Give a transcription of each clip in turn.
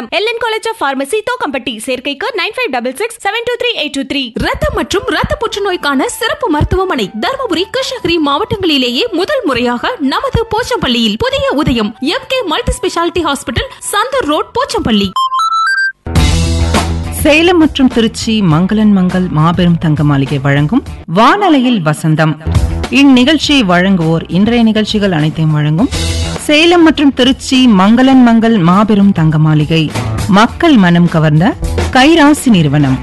Salem LN college of pharmacy Thokkampatti சேர்க்கைக்கு nine five double six seven two three eight two three ரத்தம் மற்றும் ரத்த புற்றுநோய்க்கான சிறப்பு மருத்துவமனை தருமபுரி கிருஷ்ணகிரி மாவட்டங்களிலேயே முதல் முறையாக நமது போச்சம்பள்ளியில் புதிய Udhayam M K multi speciality hospital Santhur road Pochampalli Salem மற்றும் திருச்சி மங்களன் மங்கள் மாபெரும் தங்க மாளிகை வழங்கும் வானலையில் வசந்தம் இந்நிகழ்ச்சியை வழங்குவோர் இன்றைய நிகழ்ச்சிகள் அனைத்தையும் வழங்கும் சேலம் மற்றும் திருச்சி மங்களன் மங்கள் மாபெரும் தங்க மாளிகை மக்கள் மனம் கவர்ந்த கைராசி நிறுவனம்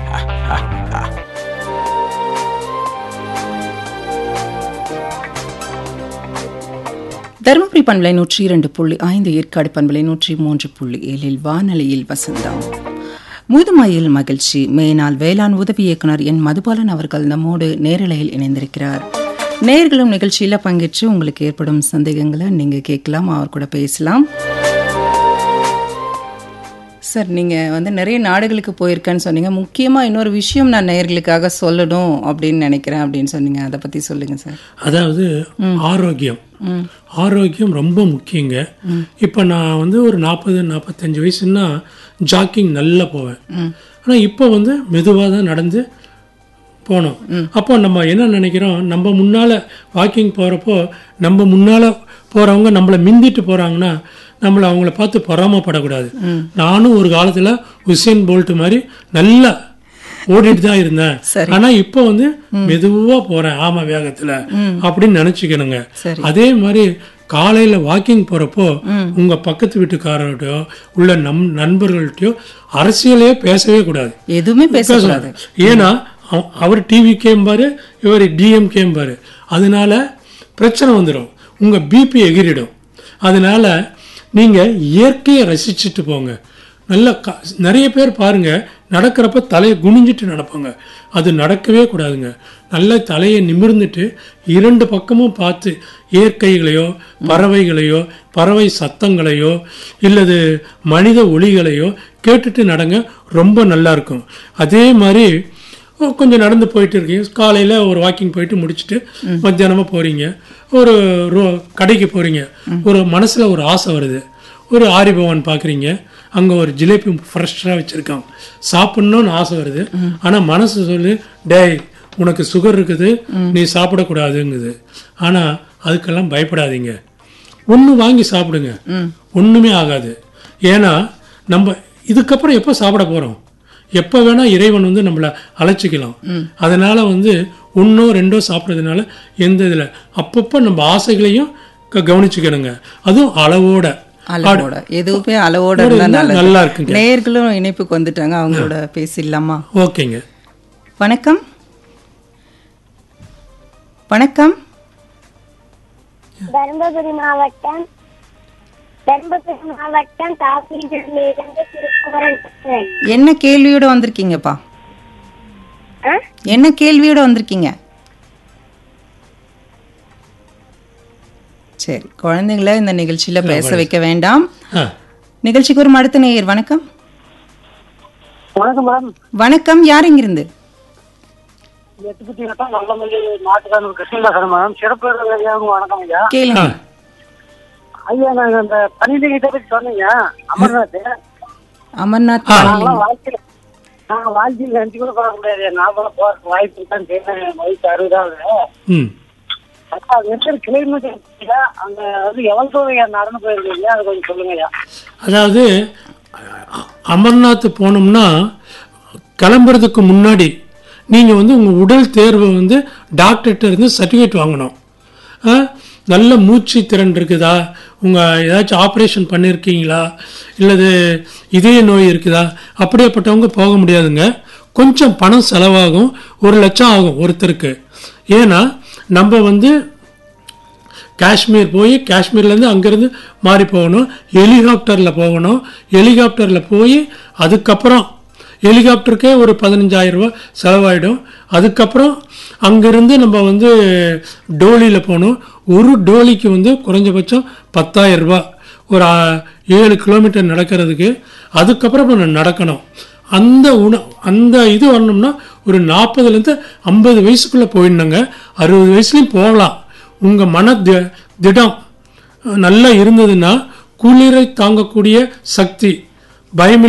தருமபுரி பண்பலை நூற்றி இரண்டு புள்ளி ஐந்து ஏற்காடு பண்பலை நூற்றி மூன்று புள்ளி ஏழில் வானொலியில் வசந்தம் முதுமையில் மகிழ்ச்சி மேனாள் வேளாண் உதவி இயக்குனர் என் மதுபாலன் அவர்கள் நம்மோடு நேரலையில் இணைந்திருக்கிறார் நேர்களும் நிகழ்ச்சியில் பங்கேற்று உங்களுக்கு ஏற்படும் சந்தேகங்களை நீங்க கேட்கலாம் அவர் கூட பேசலாம் சார் நீங்கள் வந்து நிறைய நாடுகளுக்கு போயிருக்கேன்னு சொன்னீங்க முக்கியமாக இன்னொரு விஷயம் நான் நேயர்களுக்காக சொல்லணும் அப்படின்னு நினைக்கிறேன் அப்படின்னு சொன்னீங்க அதை பற்றி சொல்லுங்கள் சார் அதாவது ஆரோக்கியம் ஆரோக்கியம் ரொம்ப முக்கியங்க இப்போ நான் வந்து ஒரு நாற்பது நாற்பத்தஞ்சு வயசுன்னா ஜாக்கிங் நல்லா போவேன் ஆனால் இப்போ வந்து மெதுவாக தான் நடந்து போனோம் அப்போ நம்ம என்ன நினைக்கிறோம் நம்ம முன்னால் வாக்கிங் போகிறப்போ நம்ம முன்னால் போகிறவங்க நம்மளை மிந்திட்டு போகிறாங்கன்னா நம்மளை அவங்கள பார்த்து பொறாமப்படக்கூடாது நானும் ஒரு காலத்தில் உசேன் போல்ட் மாதிரி நல்லா ஓடிட்டு தான் இருந்தேன் ஆனா இப்போ வந்து மெதுவா போறேன் ஆம வேகத்துல அப்படின்னு நினைச்சுக்கணுங்க அதே மாதிரி காலையில வாக்கிங் போறப்போ உங்க பக்கத்து வீட்டுக்காரர்கிட்டயோ உள்ள நம் நண்பர்கள்ட்டயோ அரசியலே பேசவே கூடாது எதுவுமே பேசக்கூடாது ஏன்னா அவ- அவர் டிவி கேம்பாரு இவர் டிஎம் கேம்பாரு அதனால பிரச்சனை வந்துடும் உங்க பிபி எகிரிடும் அதனால நீங்க இயற்கையை ரசிச்சுட்டு போங்க நல்ல க- நிறைய பேர் பாருங்க நடக்கிறப்ப தலையை குனிஞ்சிட்டு நடப்பாங்க அது நடக்கவே கூடாதுங்க நல்ல தலையை நிமிர்ந்துட்டு இரண்டு பக்கமும் பார்த்து இயற்கைகளையோ பறவைகளையோ பறவை சத்தங்களையோ இல்லது மனித ஒலிகளையோ கேட்டுட்டு நடங்க ரொம்ப நல்லா இருக்கும் அதே மாதிரி கொஞ்சம் நடந்து போயிட்டு இருக்கீங்க காலையில் ஒரு வாக்கிங் போயிட்டு முடிச்சுட்டு மத்தியானமாக போகிறீங்க ஒரு ரோ கடைக்கு போகிறீங்க ஒரு மனசில் ஒரு ஆசை வருது ஒரு ஆரி பவன் பார்க்குறீங்க அங்கே ஒரு ஜிலேபி ஃப்ரெஷ்ஷாக வச்சுருக்கான் சாப்பிட்ணுன்னு ஆசை வருது ஆனால் மனசு சொல்லு டேய் உனக்கு சுகர் இருக்குது நீ சாப்பிடக்கூடாதுங்குது ஆனால் அதுக்கெல்லாம் பயப்படாதீங்க ஒன்று வாங்கி சாப்பிடுங்க ஒன்றுமே ஆகாது ஏன்னா நம்ம இதுக்கப்புறம் எப்போ சாப்பிட போகிறோம் எப்போ வேணா இறைவன் வந்து நம்மளை அழைச்சிக்கலாம் அதனால வந்து ஒன்றோ ரெண்டோ சாப்பிட்றதுனால எந்த இதில் அப்பப்போ நம்ம ஆசைகளையும் க- கவனிச்சுக்கணுங்க அதுவும் அளவோட அளவோட எதுவுமே அளவோட ஒரு இருந்தா இருந்தா நல்லது நல்லா இருக்குங்க. நேயர்களும் இணைப்புக்கு வந்துட்டாங்க அவங்களோட பேசிடலாமா ஓகேங்க வணக்கம் வணக்கம் தருமபுரி மாவட்டம் தருமபுரி மாவட்டம் தாப்பிலிருந்து திருக்குமரன் பேசுறேன். என்ன கேள்வியோட வந்திருக்கீங்கப்பா ஆ? என்ன கேள்வியோட வந்திருக்கீங்க சரி குழந்தைங்கள இந்த நிகழ்ச்சியில பேச வைக்க வேண்டாம் ஆ நிகழ்ச்சிக்கு ஒரு அடுத்த நேயர் வணக்கம் வணக்கம் மேடம் வணக்கம் யார் இங்கிருந்து எட்டுப்பட்டி வட்டம் நல்லமல்லி நாட்டுக்காரர் கிருஷ்ணதாசன் மேடம் சிறப்பு விருந்தினருக்கு வணக்கம் ஐயா கேளுங்க ஐயா நாங்க இந்த பனிலிங்கத்தை பத்தி சொன்னீங்க அமர்நாத் அமர்நாத் நாங்களாம் வாழ்க்கையில நாங்க வாழ்க்கையில் நினைச்சு கூட பார்க்க முடியாது நாங்களும் போறதுக்கு வாய்ப்பு இருக்கான்னு தெரியல என் வயசு அறுபதாவது ம் அப்ப அது எத்தனை கிலோமீட்டர் அங்க வந்து எவ்வளவு தூரம் ஐயா நடந்து போயிருக்கீங்க அதை கொஞ்சம் சொல்லுங்க ஐயா அதாவது அ- அமர்நாத் போனோம்னா கிளம்புறதுக்கு முன்னாடி நீங்கள் வந்து உங்கள் உடல் தேர்வை வந்து டாக்டர்கிட்ட இருந்து சர்டிஃபிகேட் வாங்கணும் ஆ? நல்ல மூச்சு திறன் இருக்குதா உங்கள் ஏதாச்சும் ஆப்ரேஷன் பண்ணியிருக்கீங்களா இல்லது இதய நோய் இருக்குதா அப்படியேப்பட்டவங்க போக முடியாதுங்க கொஞ்சம் பணம் செலவாகும் ஒரு லட்சம் ஆகும் ஒருத்தருக்கு ஏன்னா நம்ம வந்து காஷ்மீர் போய் காஷ்மீர்லேருந்து அங்கேருந்து மாறி போகணும் ஹெலிகாப்டரில் போகணும் ஹெலிகாப்டரில் போய் அதுக்கப்புறம் ஹெலிகாப்டருக்கே ஒரு 15000 ரூபாய் செலவாயிடும் அதுக்கப்புறம் அங்கேருந்து நம்ம வந்து டோலியில் போகணும் ஒரு டோலிக்கு வந்து குறைஞ்சபட்சம் 10000 ரூபாய் ஒரு ஆ, ஏழு கிலோமீட்டர் நடக்கிறதுக்கு அதுக்கப்புறம் நம்ம நடக்கணும் அந்த உண அந்த இது வரணும்னா ஒரு நாற்பதுலேருந்து ஐம்பது வயசுக்குள்ளே போயிடணுங்க அறுபது வயசுலையும் போகலாம் உங்கள் மன தி- திடம் நல்லா இருந்ததுன்னா குளிரை தாங்கக்கூடிய சக்தி பயம்